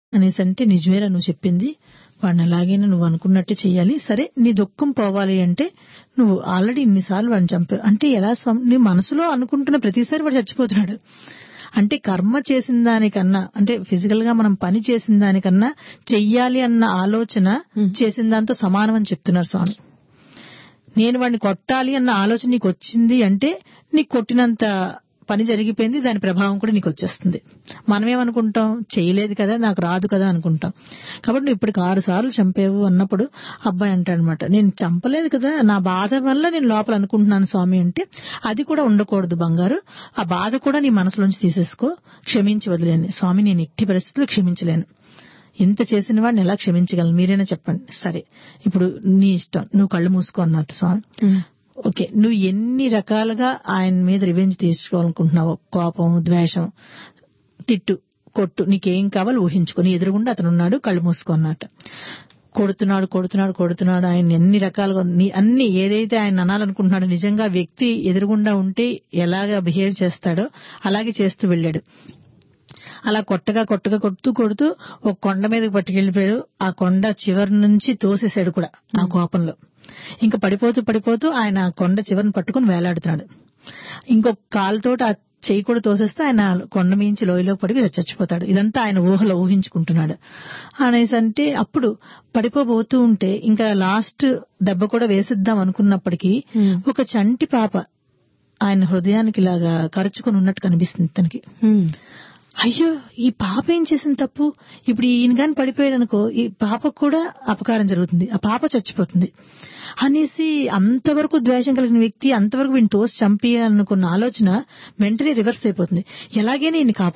అనేసి అంటే నిజమేరా నువ్వు చెప్పింది వాడిని అలాగైనా నువ్వు అనుకున్నట్టే చెయ్యాలి సరే నీ దుఃఖం పోవాలి అంటే నువ్వు ఆల్రెడీ ఇన్నిసార్లు వాడిని చంపావు అంటే ఎలా స్వామి నీ మనసులో అనుకుంటున్న ప్రతిసారి వాడు చచ్చిపోతున్నాడు అంటే కర్మ చేసిన దానికన్నా అంటే ఫిజికల్ గా మనం పని చేసిన దానికన్నా చెయ్యాలి అన్న ఆలోచన చేసిన దాంతో సమానం అని చెప్తున్నారు స్వామి నేను వాడిని కొట్టాలి అన్న ఆలోచన నీకు వచ్చింది అంటే నీకు కొట్టినంత పని జరిగిపోయింది దాని ప్రభావం కూడా నీకు వచ్చేస్తుంది మనమేమనుకుంటాం చేయలేదు కదా నాకు రాదు కదా అనుకుంటాం కాబట్టి నువ్వు ఇప్పటికి ఆరు సార్లు చంపేవు అన్నప్పుడు అబ్బాయి అంటాడనమాట నేను చంపలేదు కదా నా బాధ వల్ల నేను లోపల అనుకుంటున్నాను స్వామి అంటే అది కూడా ఉండకూడదు బంగారు ఆ బాధ కూడా నీ మనసులోంచి తీసేసుకో క్షమించి వదిలేను స్వామి నేను ఎట్టి పరిస్థితుల్లో క్షమించలేను ఇంత చేసిన వాడిని ఎలా క్షమించగలను మీరైనా చెప్పండి సరే ఇప్పుడు నీ ఇష్టం నువ్వు కళ్ళు మూసుకో అన్నట్టు స్వామి ఓకే నువ్వు ఎన్ని రకాలుగా ఆయన మీద రివెంజ్ తీసుకోవాలనుకుంటున్నావు కోపం ద్వేషం తిట్టు కొట్టు నీకేం కావాలో ఊహించుకో నీ ఎదురుగుండా అతను ఉన్నాడు కళ్ళు మూసుకో అన్నట్టు కొడుతున్నాడు కొడుతున్నాడు కొడుతున్నాడు ఆయన ఎన్ని రకాలుగా నీ అన్ని ఏదైతే ఆయన అనాలనుకుంటున్నాడో నిజంగా వ్యక్తి ఎదురుగుండా ఉంటే ఎలాగా బిహేవ్ చేస్తాడో అలాగే చేస్తూ వెళ్ళాడు అలా కొట్టగా కొట్టగా కొడుతూ కొడుతూ ఒక కొండ మీదకి పట్టుకెళ్లిపోయాడు ఆ కొండ చివరి నుంచి తోసేశాడు కూడా ఆ కోపంలో ఇంకా పడిపోతూ పడిపోతూ ఆయన ఆ కొండ చివరిని పట్టుకుని వేలాడుతున్నాడు ఇంకొక కాలుతోటి ఆ చెయ్యి కూడా తోసేస్తే ఆయన కొండ మించి లోయలో పడి చచ్చిపోతాడు ఇదంతా ఆయన ఊహలో ఊహించుకుంటున్నాడు అనేసి అంటే అప్పుడు పడిపోబోతూ ఉంటే ఇంకా లాస్ట్ దెబ్బ కూడా వేసిద్దాం అనుకున్నప్పటికీ ఒక చంటి పాప ఆయన హృదయానికి ఇలాగా కరుచుకుని ఉన్నట్టు కనిపిస్తుంది తనకి అయ్యో ఈ పాప ఏం చేసింది తప్పు ఇప్పుడు ఈయన గాని పడిపోయాడు అనుకో ఈ పాపకు కూడా అపకారం జరుగుతుంది ఆ పాప చచ్చిపోతుంది అనేసి అంతవరకు ద్వేషం కలిగిన వ్యక్తి అంతవరకు వీడిని తోసి చంపేయాలనుకున్న ఆలోచన వెంటనే రివర్స్ అయిపోతుంది ఎలాగైనా ఈయన కాపాడు